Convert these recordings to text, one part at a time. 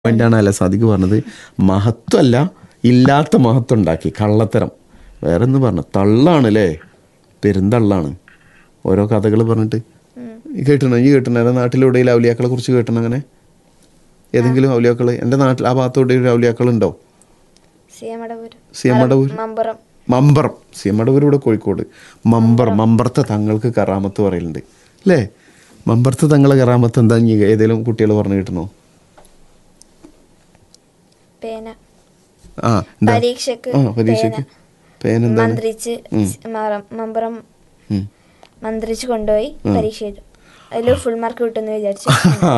പോയിന്റാണ് അല്ല സാദിക്ക് പറഞ്ഞത് മഹത്വമല്ല ഇല്ലാത്ത മഹത്വം ഉണ്ടാക്കി കള്ളത്തരം വേറെ എന്ന് പറഞ്ഞു തള്ളാണ് അല്ലേ പെരുന്തള്ളാണ് ഓരോ കഥകൾ പറഞ്ഞിട്ട് ഈ കേട്ടിണോ ഈ കേട്ടിണോ എൻ്റെ നാട്ടിലെവിടെയും ഔലിയാക്കളെ കുറിച്ച് കേട്ടണോ അങ്ങനെ ഏതെങ്കിലും ഔലിയാക്കൾ എൻ്റെ നാട്ടിൽ ആ ഭാഗത്തോടെ ഒരു ഔലിയാക്കൾ ഉണ്ടോ സിയമടപുരം C M Madavoor Mampuram Mambaram C M Madavoor ഇവിടെ കോഴിക്കോട് മമ്പർ മമ്പറത്തെ തങ്ങൾക്ക് കറാമത്ത് പറയലുണ്ട് അല്ലേ മമ്പറത്തെ തങ്ങളെ കറാമത്ത് എന്താ ഇനി ഏതെങ്കിലും കുട്ടികൾ പറഞ്ഞു കിട്ടണോ പേന ആ എന്താ പരീക്ഷക്ക് ആ പരീക്ഷയ്ക്ക് പേന എന്താണ് മന്ത്രിച്ച് മറം- മമ്പുറം ഉം. മന്ത്രിച്ച് കൊണ്ടുപോയി പരീക്ഷ എഴുതും അതിൽ ഫുൾ മാർക്ക് കിട്ടുമെന്ന് വിചാരിച്ചു ആ,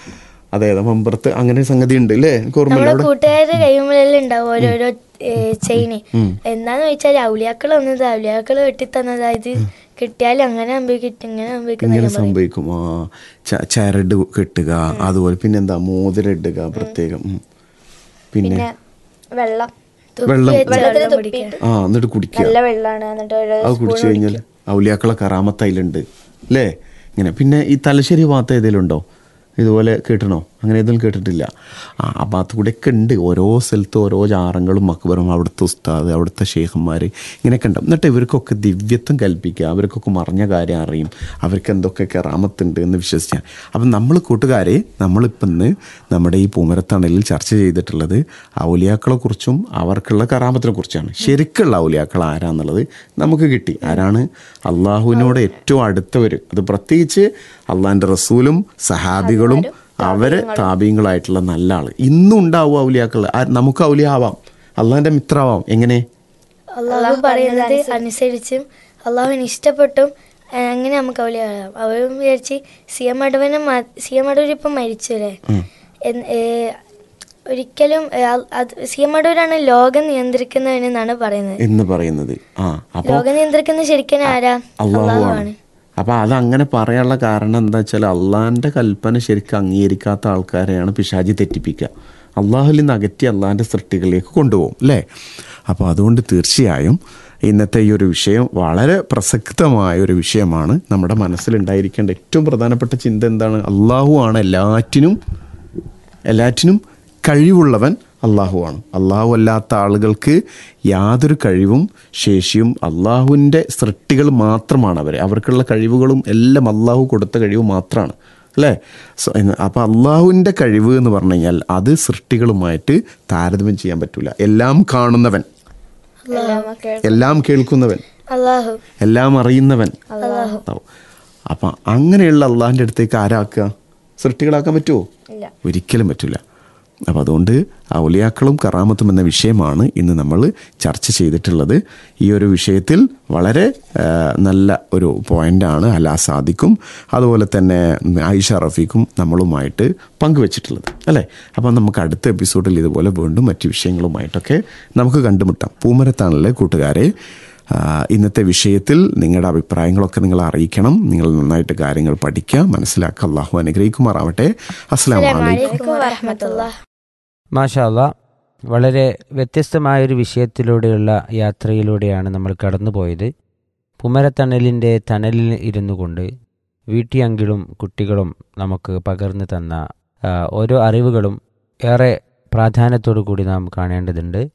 അതെ അതെ മമ്പറത്ത് അങ്ങനെ ഒരു സംഗതി ഉണ്ട് അല്ലേ എനിക്ക് ഓർമ്മയില്ല നമ്മളെ അവിടെ കൂട്ടുകാരുടെ കൈമുള്ളിൽ ഉണ്ടാവും ഓരോരോ ചെയിന് എന്താന്ന് വെച്ചാൽ ഔലിയാക്കൾ വന്നത് ഔലിയാക്കൾ വെട്ടിത്തന്നതാ ഇത് കിട്ടിയാൽ അങ്ങനെ സംഭവിക്കും ഇങ്ങനെ സംഭവിക്കുന്ന ഇങ്ങനെ സംഭവിക്കും ആ ച- ചരട് കെട്ടുക അതുപോലെ പിന്നെന്താ മോതിരം ഇടുക പ്രത്യേകം ഉം. പിന്നെ പിന്നെ വെള്ളം വെള്ളം വെള്ളത്തിൽ തുപ്പിയിട്ട് ആ എന്നിട്ട് കുടിക്കുക നല്ല വെള്ളമാണ് എന്നിട്ട് ഒരു അത് കുടിച്ചു കഴിഞ്ഞാൽ ഔലിയാക്കളെ കറാമത്ത് അതിലുണ്ട് അല്ലേ ഇങ്ങനെ പിന്നെ ഈ തലശ്ശേരി ഭാഗത്ത് ഏതെങ്കിലും ഉണ്ടോ ഇതുപോലെ കേട്ടണോ അങ്ങനെ ഏതെങ്കിലും കേട്ടിട്ടില്ല ആ ആ ഭാഗത്ത് കൂടെയൊക്കെ ഉണ്ട് ഓരോ സ്ഥലത്ത് ഓരോ ജാറങ്ങളും മക്ബറും അവിടുത്തെ ഉസ്താദ് അവിടുത്തെ ഷേഖന്മാർ ഇങ്ങനെയൊക്കെ ഉണ്ട് എന്നിട്ട് ഇവർക്കൊക്കെ ദിവ്യത്വം കൽപ്പിക്കുക അവർക്കൊക്കെ മറിഞ്ഞ കാര്യം അറിയും അവർക്ക് എന്തൊക്കെ കറാമത്തുണ്ട് എന്ന് വിശ്വസിക്കാൻ അപ്പം നമ്മൾ കൂട്ടുകാരെ നമ്മളിപ്പം ഇന്ന് നമ്മുടെ ഈ പൂമരത്തണലിൽ ചർച്ച ചെയ്തിട്ടുള്ളത് ഔലിയാക്കളെ കുറിച്ചും അവർക്കുള്ള കറാമത്തിനെ കുറിച്ചാണ് ശരിക്കുള്ള ഔലിയാക്കൾ ആരാന്നുള്ളത് നമുക്ക് കിട്ടി ആരാണ് അള്ളാഹുവിനോട് ഏറ്റവും അടുത്തവർ അത് പ്രത്യേകിച്ച് അള്ളാഹിൻ്റെ റസൂലും സഹാബികളും അവരെ താപീയങ്ങളായിട്ടുള്ള നല്ല ആൾ ഇന്നും ഉണ്ടാവും ഔലിയാക്കൾ ആ- നമുക്ക് ഔലിയ ആവാം അള്ളാഹിൻ്റെ മിത്രാവാം എങ്ങനെ അള്ളാഹു പറയുന്നത് അനുസരിച്ചും അള്ളാഹുവിന് ഇഷ്ടപ്പെട്ടും ആ, അങ്ങനെ നമുക്ക് ഔലിയാകാം അവരും വിചാരിച്ച് സി എം അടവനെ സി എം അടൂർ ഇപ്പം മരിച്ചു അല്ലേ എന്ന്- ഏ, ഒരിക്കലും ഏ, അ- അത് സി എം അടൂരാണ് ലോകം നിയന്ത്രിക്കുന്നവനെന്നാണ് പറയുന്നത് എന്ന് പറയുന്നത് ആ അപ്പോൾ ലോകം നിയന്ത്രിക്കുന്ന ശരിക്കും ആരാ അള്ളാഹുവാണ് അപ്പൊ അത് അങ്ങനെ പറയാനുള്ള കാരണം എന്താ വെച്ചാൽ അള്ളാഹിന്റെ കൽപ്പന ശരിക്കും അംഗീകരിക്കാത്ത ആൾക്കാരെയാണ് പിശാചി തെറ്റിപ്പിക്കുക അള്ളാഹുലിൽ നിന്ന് അകറ്റി അള്ളാഹിന്റെ സൃഷ്ടികളിലേക്ക് കൊണ്ടുപോകും അല്ലേ അപ്പോൾ അതുകൊണ്ട് തീർച്ചയായും ഇന്നത്തെ ഈ ഒരു വിഷയം വളരെ പ്രസക്തമായ ഒരു വിഷയമാണ് നമ്മുടെ മനസ്സിലുണ്ടായിരിക്കേണ്ട ഏറ്റവും പ്രധാനപ്പെട്ട ചിന്ത എന്താണ് അള്ളാഹു ആണ് എല്ലാറ്റിനും എല്ലാറ്റിനും കഴിവുള്ളവൻ അള്ളാഹുവാണ് അള്ളാഹു അല്ലാത്ത ആളുകൾക്ക് യാതൊരു കഴിവും ശേഷിയും അള്ളാഹുവിൻ്റെ സൃഷ്ടികൾ മാത്രമാണ് അവർ അവർക്കുള്ള കഴിവുകളും എല്ലാം അള്ളാഹു കൊടുത്ത കഴിവ് മാത്രമാണ് അല്ലേ സോ അപ്പോൾ അള്ളാഹുവിൻ്റെ കഴിവ് എന്ന് പറഞ്ഞു കഴിഞ്ഞാൽ അത് സൃഷ്ടികളുമായിട്ട് താരതമ്യം ചെയ്യാൻ പറ്റില്ല എല്ലാം കാണുന്നവൻ എല്ലാം കേൾ- എല്ലാം കേൾക്കുന്നവൻ അള്ളാഹു എല്ലാം അറിയുന്നവൻ അപ്പം അങ്ങനെയുള്ള അള്ളാഹിൻ്റെ അടുത്തേക്ക് ആരാക്കുക സൃഷ്ടികളാക്കാൻ പറ്റുമോ ഇല്ല ഒരിക്കലും പറ്റില്ല അപ്പം അതുകൊണ്ട് ഔലിയാക്കളും കറാമത്തും എന്ന വിഷയമാണ് ഇന്ന് നമ്മൾ ചർച്ച ചെയ്തിട്ടുള്ളത് ഈ ഒരു വിഷയത്തിൽ വളരെ ആ, നല്ല ഒരു പോയിൻ്റാണ് അലാ സാദിക്കും അതുപോലെ തന്നെ ആയിഷ റഫീഖും നമ്മളുമായിട്ട് പങ്കുവച്ചിട്ടുള്ളത് അല്ലേ അപ്പം നമുക്ക് അടുത്ത എപ്പിസോഡിൽ ഇതുപോലെ വീണ്ടും മറ്റു വിഷയങ്ങളുമായിട്ടൊക്കെ നമുക്ക് കണ്ടുമുട്ടാം പൂമരത്താണല്ലേ കൂട്ടുകാരെ ആ, ഇന്നത്തെ വിഷയത്തിൽ നിങ്ങളുടെ അഭിപ്രായങ്ങളൊക്കെ നിങ്ങൾ അറിയിക്കണം നിങ്ങൾ നന്നായിട്ട് കാര്യങ്ങൾ പഠിക്കുക മനസ്സിലാക്കുക അള്ളാഹു അനുഗ്രഹിക്കുമാറാവട്ടെ അസ്സാം വലൈക്കും വറഹമത്തുള്ള മാഷാല്ല വളരെ വ്യത്യസ്തമായൊരു വിഷയത്തിലൂടെയുള്ള യാത്രയിലൂടെയാണ് നമ്മൾ കടന്നുപോയത് പുമരത്തണലിൻ്റെ തണലിൽ ഇരുന്നു കൊണ്ട് വീട്ടിയങ്കിളും കുട്ടികളും നമുക്ക് പകർന്നു തന്ന ആ, ഓരോ അറിവുകളും ഏറെ പ്രാധാന്യത്തോടു കൂടി നാം കാണേണ്ടതുണ്ട്